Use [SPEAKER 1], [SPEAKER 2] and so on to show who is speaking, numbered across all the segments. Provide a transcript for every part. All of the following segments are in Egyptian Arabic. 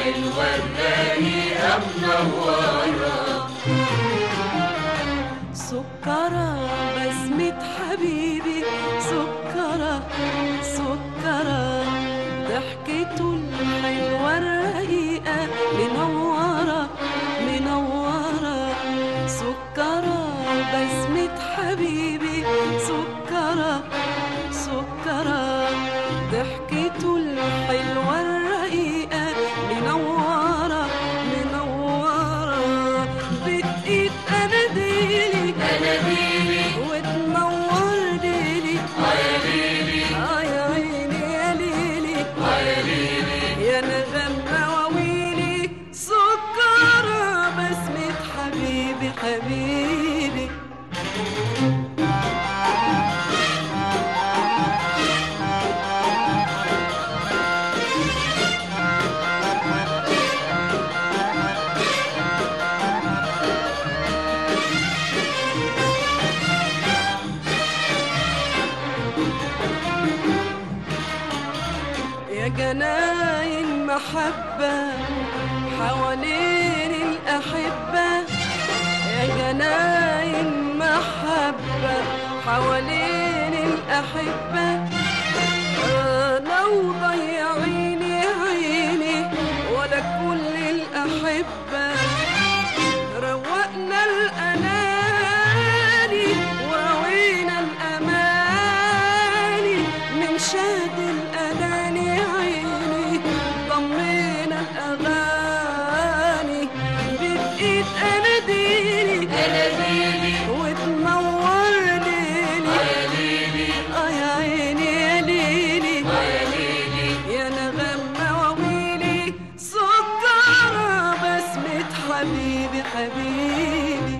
[SPEAKER 1] الحلوة الرايقة منورة
[SPEAKER 2] سكرة بسمة حبيبي سكرة سكرة ضحكته الحلوة الرقيقة منورة منورة سكرة بسمة حبيبي سكرة سكرة ضحكته الحلوة الرقيقة منورة منورة بتقيت أناديلي
[SPEAKER 1] أناديلي
[SPEAKER 2] وتنور ليلي
[SPEAKER 1] آه يا ليلي
[SPEAKER 2] آه يا عيني يا ليلي
[SPEAKER 1] آه يا ليلي
[SPEAKER 2] يا نغم مواويلي سكرة بسمة حبيبي حبيبي يا جناين محبة حوالين الأحبة يا جناين محبة حوالين الأحبة لو ضيعيني عيني ولا كل الأحبة روقنا الأناني وعينا الأماني من شاد الأناني عيني ضمينا الأغاني بإيد أناديلي
[SPEAKER 1] أناديلي
[SPEAKER 2] وتنور ليلي
[SPEAKER 1] آه يا ليلي
[SPEAKER 2] آه يا عيني يا ليلي
[SPEAKER 1] آه يا ليلي
[SPEAKER 2] يا نغم مواويلي سكرة بسمة حبيبي حبيبي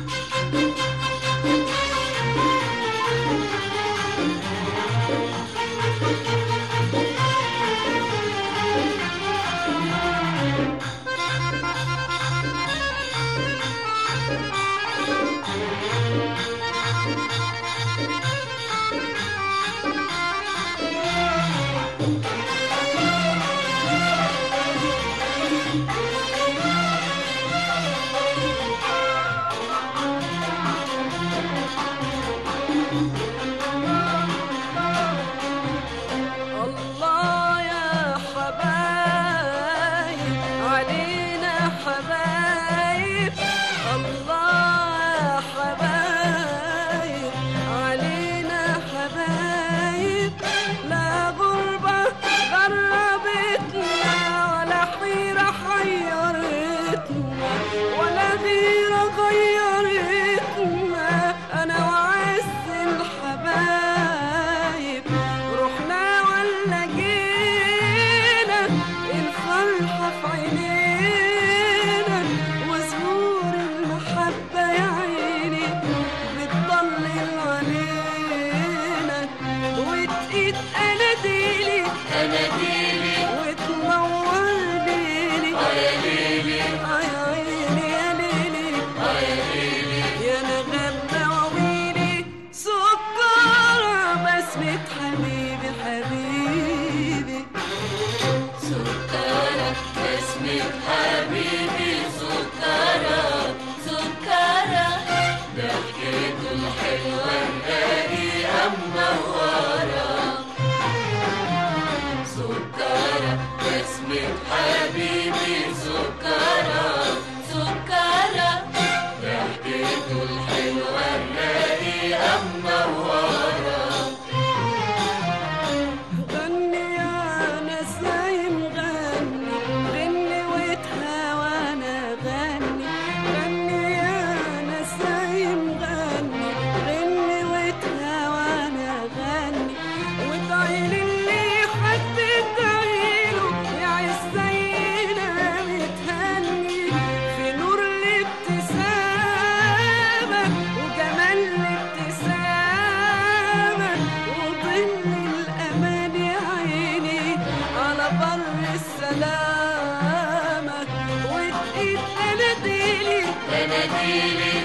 [SPEAKER 2] الله يا حبايب علينا حبايب الله يا حبايب علينا حبايب لا غربة غربتنا ولا حيرة حيرتنا ولا غيرة غيرتنا أنا وعز الحبايب رحنا ولا جينا الفرحة في عينينا وزهور المحبة يا عيني بتضلل علينا وتقيت أناديلي
[SPEAKER 1] أناديلي
[SPEAKER 2] وتنور ليلي
[SPEAKER 1] آه يا ليلي
[SPEAKER 2] آه يا عيني يا ليلي
[SPEAKER 1] آه يا ليلي
[SPEAKER 2] يا نغم مواويلي سكرة بسمة حبيبي حبيبي
[SPEAKER 1] سكرة بسمة حبيبي سكرة سكرة ضحكته الحلوة الرايقة منورة سكرة بسمة حبيبي سكرة سكرة ضحكته الحلوة الرايقة منورة
[SPEAKER 2] غني يا نسايم غني غني وتهوانا غني غني يا نسايم غني غني وتهوانا غني وتعيلي اللي حد تعيله يا عزينا متهني في نور الابتسامة وجمال الابتسامة وظل الأمان يا عيني على بر السلامة وتقيت أناديلي
[SPEAKER 1] أناديلي